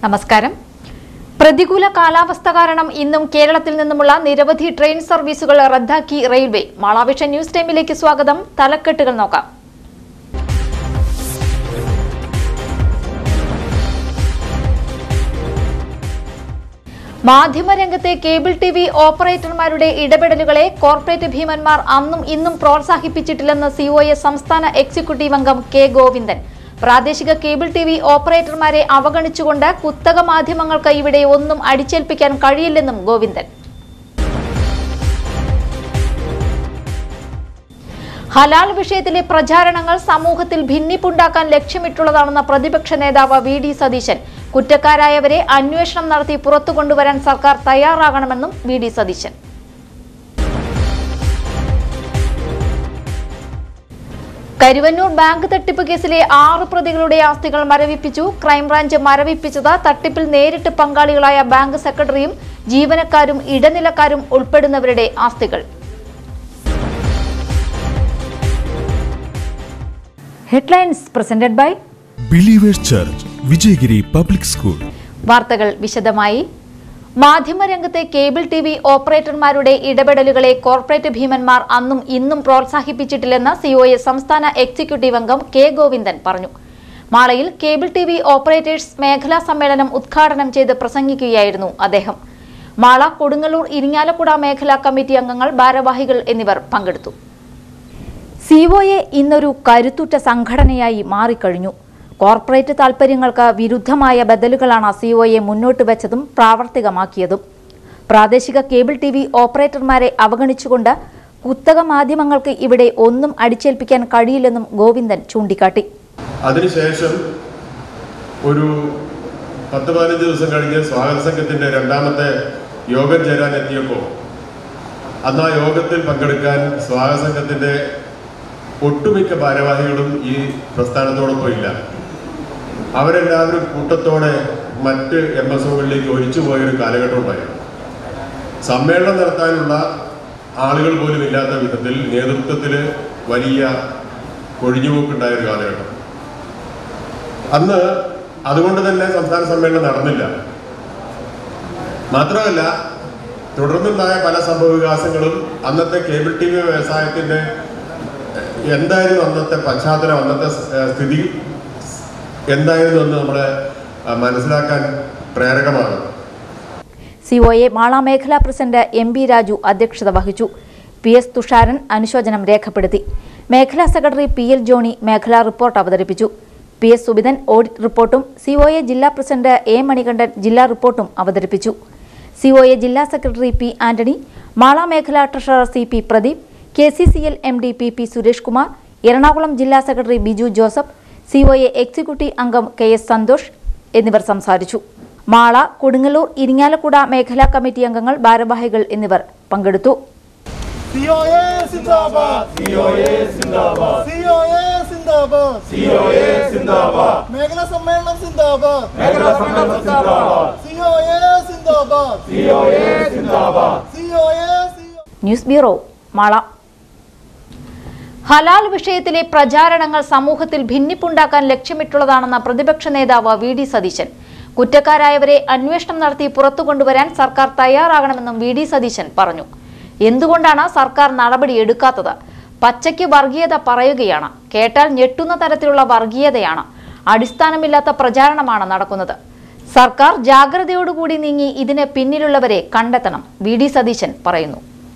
നമസ്കാരം പ്രതികൂല കാലാവസ്ഥ കാരണം ഇന്നും കേരളത്തിൽ നിന്നുമുള്ള നിരവധി ട്രെയിൻ സർവീസുകൾ റദ്ദാക്കി റെയിൽവേ മാളാവിഷൻ ന്യൂസ് ടൈമിലേക്ക് സ്വാഗതം തലക്കെട്ടുകൾ നോക്കാം മാധ്യമരംഗത്തെ കേബിൾ ടി വി ഓപ്പറേറ്റർമാരുടെ ഇടപെടലുകളെ കോർപ്പറേറ്റ് ഭീമന്മാർ അന്നും ഇന്നും പ്രോത്സാഹിപ്പിച്ചിട്ടില്ലെന്ന് സിഒഎ സംസ്ഥാന എക്സിക്യൂട്ടീവ് അംഗം കെ ഗോവിന്ദൻ പ്രാദേശിക കേബിൾ ടി വി ഓപ്പറേറ്റർമാരെ അവഗണിച്ചുകൊണ്ട് കുത്തക മാധ്യമങ്ങൾക്ക് ഇവിടെ ഒന്നും അടിച്ചേൽപ്പിക്കാൻ കഴിയില്ലെന്നും ഗോവിന്ദൻ ഹലാൽ വിഷയത്തിലെ പ്രചാരണങ്ങൾ സമൂഹത്തിൽ ഭിന്നിപ്പുണ്ടാക്കാൻ ലക്ഷ്യമിട്ടുള്ളതാണെന്ന പ്രതിപക്ഷ നേതാവ് വി ഡി സതീശൻ കുറ്റക്കാരായവരെ അന്വേഷണം നടത്തി പുറത്തു കൊണ്ടുവരാൻ സർക്കാർ തയ്യാറാകണമെന്നും V D Satheesan Karuvannur bank തട്ടിപ്പ് കേസിലെ ആറ് പ്രതികളുടെ ആസ്തികൾ മരവിപ്പിച്ചു ക്രൈംബ്രാഞ്ച് മരവിപ്പിച്ചത് തട്ടിപ്പിൽ നേരിട്ട് പങ്കാളികളായ ബാങ്ക് സെക്രട്ടറിയും ജീവനക്കാരും ഇടനിലക്കാരും ഉൾപ്പെടുന്നവരുടെ ആസ്തികൾ headlines presented by Believers Church Vijayagiri public school വാർത്തകൾ വിശദമായി മാധ്യമരംഗത്തെ കേബിൾ ടി വി ഓപ്പറേറ്റർമാരുടെ ഇടപെടലുകളെ കോർപ്പറേറ്റ് ഭീമന്മാർ അന്നും ഇന്നും പ്രോത്സാഹിപ്പിച്ചിട്ടില്ലെന്ന് സിഒഎ സംസ്ഥാന എക്സിക്യൂട്ടീവ് അംഗം കെ ഗോവിന്ദൻ പറഞ്ഞു മാളയിൽ കേബിൾ ടി വി ഓപ്പറേറ്റേഴ്സ് മേഖലാ സമ്മേളനം ഉദ്ഘാടനം ചെയ്ത് പ്രസംഗിക്കുകയായിരുന്നു അദ്ദേഹം മാള കൊടുങ്ങല്ലൂർ ഇരിങ്ങാലക്കുട മേഖലാ കമ്മിറ്റി അംഗങ്ങൾ ഭാരവാഹികൾ എന്നിവർ പങ്കെടുത്തു സിഒഎ ഇന്നൊരു കരുത്തുറ്റ സംഘടനയായി മാറിക്കഴിഞ്ഞു കോർപ്പറേറ്റ് താൽപര്യങ്ങൾക്ക് വിരുദ്ധമായ ബദലുകളാണ് സിഒഎ മുന്നോട്ട് വെച്ചതും പ്രാവർത്തികമാക്കിയതും പ്രാദേശിക കേബിൾ ടി വി ഓപ്പറേറ്റർമാരെ അവഗണിച്ചുകൊണ്ട് കുത്തക മാധ്യമങ്ങൾക്ക് ഇവിടെ ഒന്നും അടിച്ചേൽപ്പിക്കാൻ കഴിയില്ലെന്നും ഗോവിന്ദൻ ചൂണ്ടിക്കാട്ടി അതിനുശേഷം ഒരു പത്ത് പതിനഞ്ച് ദിവസം കഴിഞ്ഞ് സ്വാഗത സംഘത്തിന്റെ രണ്ടാമത്തെ യോഗം ചേരാൻ എത്തിയപ്പോൾ അന്ന് ആ യോഗത്തിൽ പങ്കെടുക്കാൻ സ്വാഗത സംഘത്തിന്റെ ഒട്ടുമിക്ക ഭാരവാഹികളും ഈ പ്രസ്ഥാനത്തോടൊപ്പം ഇല്ല അവരെല്ലാവരും കൂട്ടത്തോടെ മറ്റ് എം എസ് ഒകളിലേക്ക് ഒഴിച്ചു പോയൊരു കാലഘട്ടം ഉണ്ടായിരുന്നു സമ്മേളനം നടത്താനുള്ള ആളുകൾ പോലും ഇല്ലാത്ത വിധത്തിൽ നേതൃത്വത്തിൽ വലിയ ഒഴിഞ്ഞുപോക്കുണ്ടായ ഒരു കാലഘട്ടം അന്ന് അതുകൊണ്ട് തന്നെ സംസ്ഥാന സമ്മേളനം നടന്നില്ല മാത്രമല്ല തുടർന്നുണ്ടായ പല സംഭവ വികാസങ്ങളും അന്നത്തെ കേബിൾ ടി വി വ്യവസായത്തിന്റെ എഹ്, എന്തായിരുന്നു അന്നത്തെ പശ്ചാത്തലം അന്നത്തെ സ്- ഏഹ്, സ്ഥിതി എന്തായിരുന്നു എന്ന് നമ്മളെ അഹ്, മനസ്സിലാക്കാൻ പ്രേരകമാണ് സിഒഎ മാള മേഖലാ പ്രസിഡന്റ് എം ബി രാജു അധ്യക്ഷത വഹിച്ചു പി എസ് തുഷാരൻ അനുശോചനം രേഖപ്പെടുത്തി മേഖലാ സെക്രട്ടറി പി എൽ ജോണി മേഖലാ റിപ്പോർട്ട് അവതരിപ്പിച്ചു പി എസ് സുബിതൻ ഓഡിറ്റ് റിപ്പോർട്ടും സിഒഎ ജില്ലാ പ്രസിഡന്റ് എ മണികണ്ഠൻ ജില്ലാ റിപ്പോർട്ടും അവതരിപ്പിച്ചു സിഒഎ ജില്ലാ സെക്രട്ടറി പി ആന്റണി മാള മേഖലാ treasurer C P Pradeep K C C L M D P P Suresh Kumar Ernakulam ജില്ലാ secretary Biju Joseph COA executive അംഗം കെ എസ് സന്തോഷ് എന്നിവർ സംസാരിച്ചു മാള കൊടുങ്ങല്ലൂർ ഇരിങ്ങാലക്കുട മേഖലാ കമ്മിറ്റി അംഗങ്ങൾ ഭാരവാഹികൾ എന്നിവർ പങ്കെടുത്തു സിഒഎ സിന്ദാബാദ് സിഒഎ സിന്ദാബാദ് സിഒഎ സിന്ദാബാദ് സിഒഎ സിന്ദാബാദ് മേഖലാ സമ്മേളനം സിന്ദാബാദ് മേഖലാ സമ്മേളനം സിന്ദാബാദ് സിഒഎ സിന്ദാബാദ് സിഒഎ സിന്ദാബാദ് സിഒഎ ന്യൂസ് ബ്യൂറോ മാള ഹലാൽ വിഷയത്തിലെ പ്രചാരണങ്ങൾ സമൂഹത്തിൽ ഭിന്നിപ്പുണ്ടാക്കാൻ ലക്ഷ്യമിട്ടുള്ളതാണെന്ന പ്രതിപക്ഷ നേതാവ് വി ഡി സതീശൻ കുറ്റക്കാരായവരെ അന്വേഷണം നടത്തി പുറത്തു കൊണ്ടുവരാൻ സർക്കാർ തയ്യാറാകണമെന്നും വി ഡി സതീശൻ പറഞ്ഞു എന്തുകൊണ്ടാണ് സർക്കാർ നടപടി എടുക്കാത്തത് പച്ചയ്ക്ക് വർഗീയത പറയുകയാണ് കേട്ടാൽ ഞെട്ടുന്ന തരത്തിലുള്ള വർഗീയതയാണ് അടിസ്ഥാനമില്ലാത്ത പ്രചാരണമാണ് നടക്കുന്നത് സർക്കാർ ജാഗ്രതയോടുകൂടി നീങ്ങി ഇതിന് പിന്നിലുള്ളവരെ കണ്ടെത്തണം വി ഡി സതീശൻ പറയുന്നു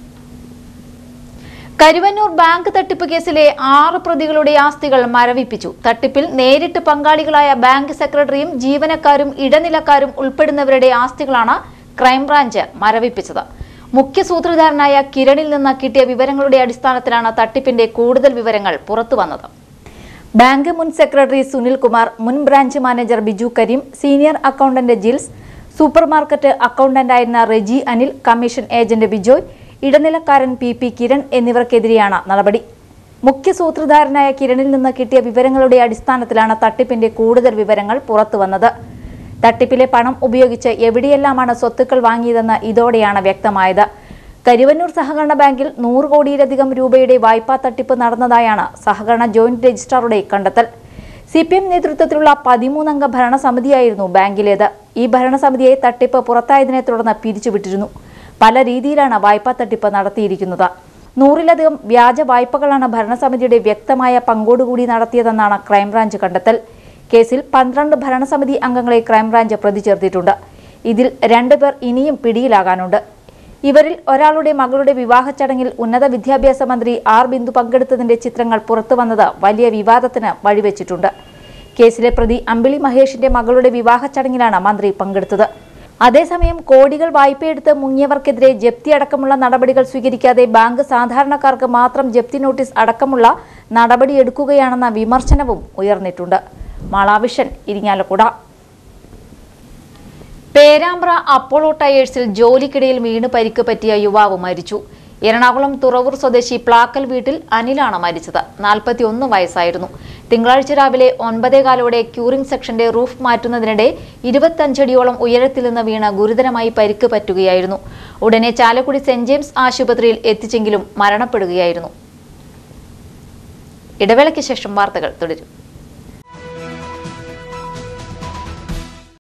കരുവന്നൂർ ബാങ്ക് തട്ടിപ്പ് കേസിലെ ആറ് പ്രതികളുടെ ആസ്തികൾ മരവിപ്പിച്ചു തട്ടിപ്പിൽ നേരിട്ട് പങ്കാളികളായ ബാങ്ക് സെക്രട്ടറിയും ജീവനക്കാരും ഇടനിലക്കാരും ഉൾപ്പെടുന്നവരുടെ ആസ്തികളാണ് ക്രൈംബ്രാഞ്ച് മരവിപ്പിച്ചത് മുഖ്യ സൂത്രധാരനായ കിരണിൽ നിന്ന് കിട്ടിയ വിവരങ്ങളുടെ അടിസ്ഥാനത്തിലാണ് തട്ടിപ്പിന്റെ കൂടുതൽ വിവരങ്ങൾ പുറത്തുവന്നത് ബാങ്ക് മുൻ സെക്രട്ടറി സുനിൽ കുമാർ മുൻ branch manager Biju Kareem senior accountant Jils supermarket അക്കൗണ്ടന്റായിരുന്ന റെജി അനിൽ കമ്മീഷൻ ഏജന്റ് ബിജോയ് ഇടനിലക്കാരൻ പി പി കിരൺ എന്നിവർക്കെതിരെയാണ് നടപടി മുഖ്യ സൂത്രധാരനായ കിരണിൽ നിന്ന് കിട്ടിയ വിവരങ്ങളുടെ അടിസ്ഥാനത്തിലാണ് തട്ടിപ്പിന്റെ കൂടുതൽ വിവരങ്ങൾ പുറത്തുവന്നത് തട്ടിപ്പിലെ പണം ഉപയോഗിച്ച് എവിടെയെല്ലാമാണ് സ്വത്തുക്കൾ വാങ്ങിയതെന്ന് ഇതോടെയാണ് വ്യക്തമായത് കരുവന്നൂർ സഹകരണ ബാങ്കിൽ നൂറ് കോടിയിലധികം രൂപയുടെ വായ്പാ തട്ടിപ്പ് നടന്നതായാണ് സഹകരണ ജോയിന്റ് രജിസ്ട്രാറുടെ കണ്ടെത്തൽ സി പി എം നേതൃത്വത്തിലുള്ള പതിമൂന്നംഗ ഭരണസമിതിയായിരുന്നു ബാങ്കിലേത് ഈ ഭരണസമിതിയെ തട്ടിപ്പ് പുറത്തായതിനെ തുടർന്ന് പിരിച്ചുവിട്ടിരുന്നു പല രീതിയിലാണ് വായ്പാ തട്ടിപ്പ് നടത്തിയിരിക്കുന്നത് നൂറിലധികം വ്യാജ വായ്പകളാണ് ഭരണസമിതിയുടെ വ്യക്തമായ പങ്കോടുകൂടി നടത്തിയതെന്നാണ് ക്രൈംബ്രാഞ്ച് കണ്ടെത്തൽ കേസിൽ പന്ത്രണ്ട് ഭരണസമിതി അംഗങ്ങളെ ക്രൈംബ്രാഞ്ച് പ്രതി ചേർത്തിട്ടുണ്ട് ഇതിൽ രണ്ടുപേർ ഇനിയും പിടിയിലാകാനുണ്ട് ഇവരിൽ ഒരാളുടെ മകളുടെ വിവാഹ ചടങ്ങിൽ ഉന്നത വിദ്യാഭ്യാസ മന്ത്രി ആർ ബിന്ദു പങ്കെടുത്തതിന്റെ ചിത്രങ്ങൾ പുറത്തുവന്നത് വലിയ വിവാദത്തിന് വഴിവെച്ചിട്ടുണ്ട് കേസിലെ പ്രതി അമ്പിളി മഹേഷിന്റെ മകളുടെ വിവാഹ ചടങ്ങിലാണ് മന്ത്രി പങ്കെടുത്തത് അതേസമയം കോടികൾ വായ്പയെടുത്ത് മുങ്ങിയവർക്കെതിരെ ജപ്തി അടക്കമുള്ള നടപടികൾ സ്വീകരിക്കാതെ ബാങ്ക് സാധാരണക്കാർക്ക് മാത്രം ജപ്തി നോട്ടീസ് അടക്കമുള്ള നടപടിയെടുക്കുകയാണെന്ന വിമർശനവും ഉയർന്നിട്ടുണ്ട് മാളാവിഷൻ ഇരിങ്ങാലക്കുട പേരാമ്പ്ര അപ്പോളോ ടയേഴ്സിൽ ജോലിക്കിടയിൽ വീണ് പരിക്ക് പറ്റിയ യുവാവ് മരിച്ചു എറണാകുളം തുറവൂർ സ്വദേശി പ്ലാക്കൽ വീട്ടിൽ അനിലാണ് മരിച്ചത് നാൽപ്പത്തിയൊന്ന് വയസ്സായിരുന്നു തിങ്കളാഴ്ച രാവിലെ ഒൻപതേകാലോടെ ക്യൂറിംഗ് സെക്ഷന്റെ റൂഫ് മാറ്റുന്നതിനിടെ ഇരുപത്തഞ്ചടിയോളം ഉയരത്തിൽ നിന്ന് വീണ് ഗുരുതരമായി പരിക്ക് പറ്റുകയായിരുന്നു ഉടനെ ചാലക്കുടി സെന്റ് ജെയിംസ് ആശുപത്രിയിൽ എത്തിച്ചെങ്കിലും മരണപ്പെടുകയായിരുന്നു ഇടവേളയ്ക്ക് ശേഷം വാർത്തകൾ തുടരും